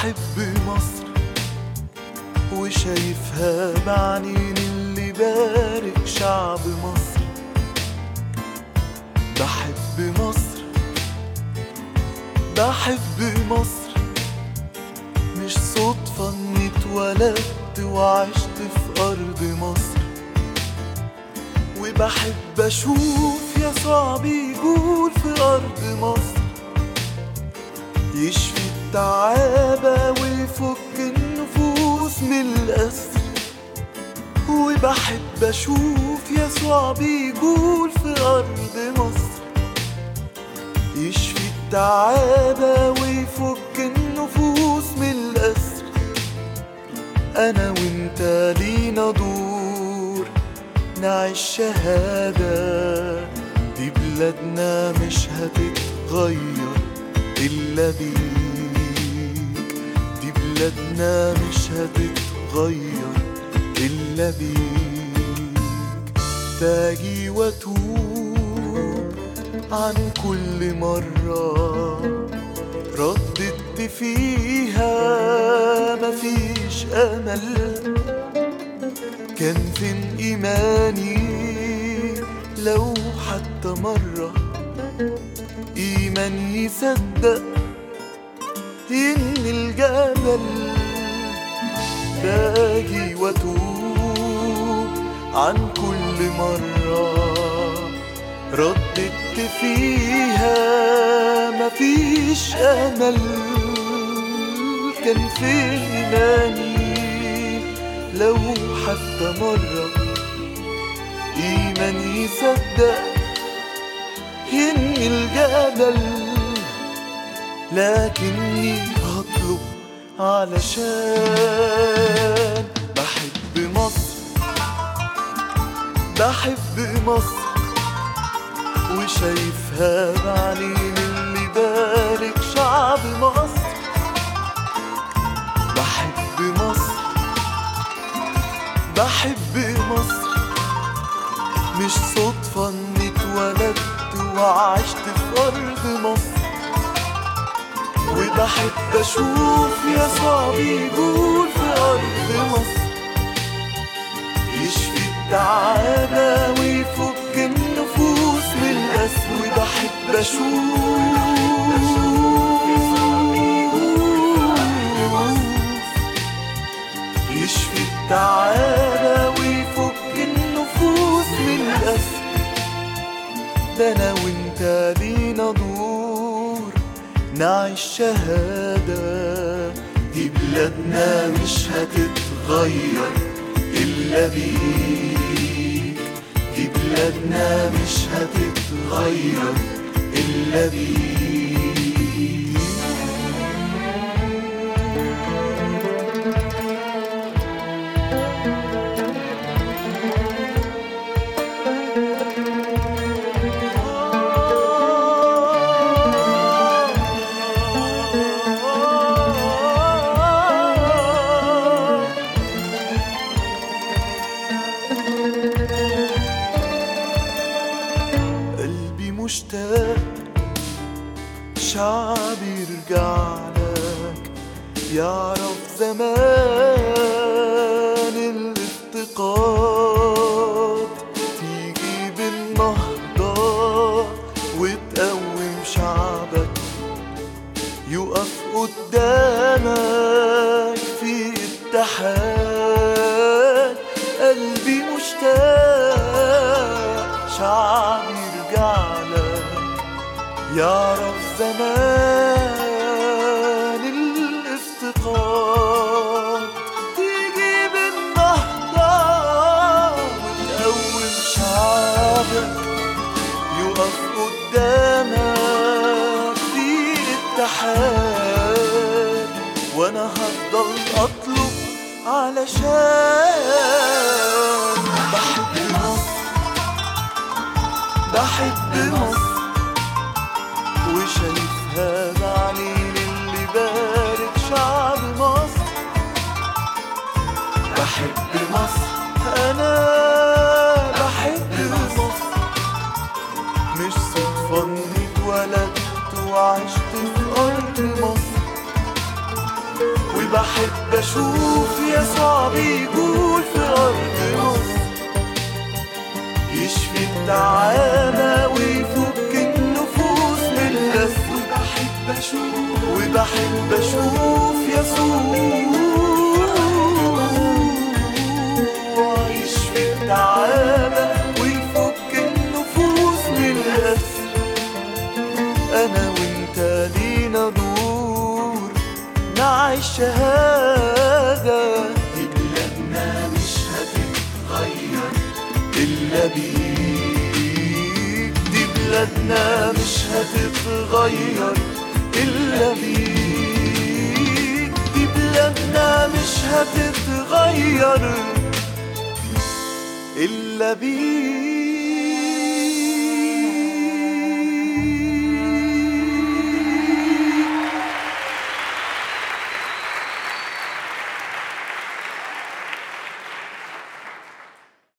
بحب مصر وشايفها بعينين اللي بارك شعب مصر بحب مصر بحب مصر مش صدفة اني اتولدت وعشت في أرض مصر وبحب أشوف يسوع بيقول في أرض مصر يشفي التعابة ويفك النفوس من الأسر وبحب أشوف يسوع بيقول في أرض مصر يشفي التعابة ويفك النفوس من الأسر أنا وإنت لينا دور نعيش شهادة دي بلادنا مش هتتغير إلا بيك دي بلادنا مش هتتغير إلا بيك باجي وأتوب عن كل مرة رددت فيها مفيش أمل كان فين إيماني لو حتى مرة إيمان يصدق إن الجبل باجي وأتوب عن كل مرة رددت فيها مفيش أمل كان فين إيماني لو حتى مرة إيمان يصدق إن الجبل لكني هطلب علشان بحب مصر بحب مصر وشايفها بعينين اللي بارك شعب مصر بحب مصر بحب مصر مش صدفة اني اتولدت وعشت في أرض مصر وبحب أشوف يسوع بيقول في أرض مصر يشفي التعابة ويفك النفوس من الأسر وبحب أشوف يشفي التعابة ويفك النفوس من الأسر ده أنا وأنت لينا دور نعيش شهادة دي بلادنا مش هتتغير إلا بيك دي بلادنا مش هتتغير إلا بيك قلبي مشتاق شعبي يرجع لك يعرف زمان الافتقاد تيجي بالنهضة وتقوم شعبك يقف قدامك في اتحاد قلبي مشتاق شعبي يرجع لك يعرف زمان الافتقاد تيجي بالنهضة وتقوم شعبك يقف قدامك في اتحاد وانا هفضل اطلب علشان بحب مصر بحب مصر وشايفها بعينين اللي بارك شعب مصر بحب مصر انا بحب مصر مش صدفة اني اتولدت وعشت في ارض مصر وبحب اشوف يسوع بيقول في ارض مصر يشفي التعامى ويفك النفوس من الأسر وبحب اشوف وبحب اشوف يسوع يشفي التعامى ويفك النفوس من الأسر أنا وأنت لينا دور نعيش شهادة دي بلادنا مش هتتغير إلا بيك دي بلادنا مش هتتغير إلا بيك دي بلادنا مش هتتغير إلا بيك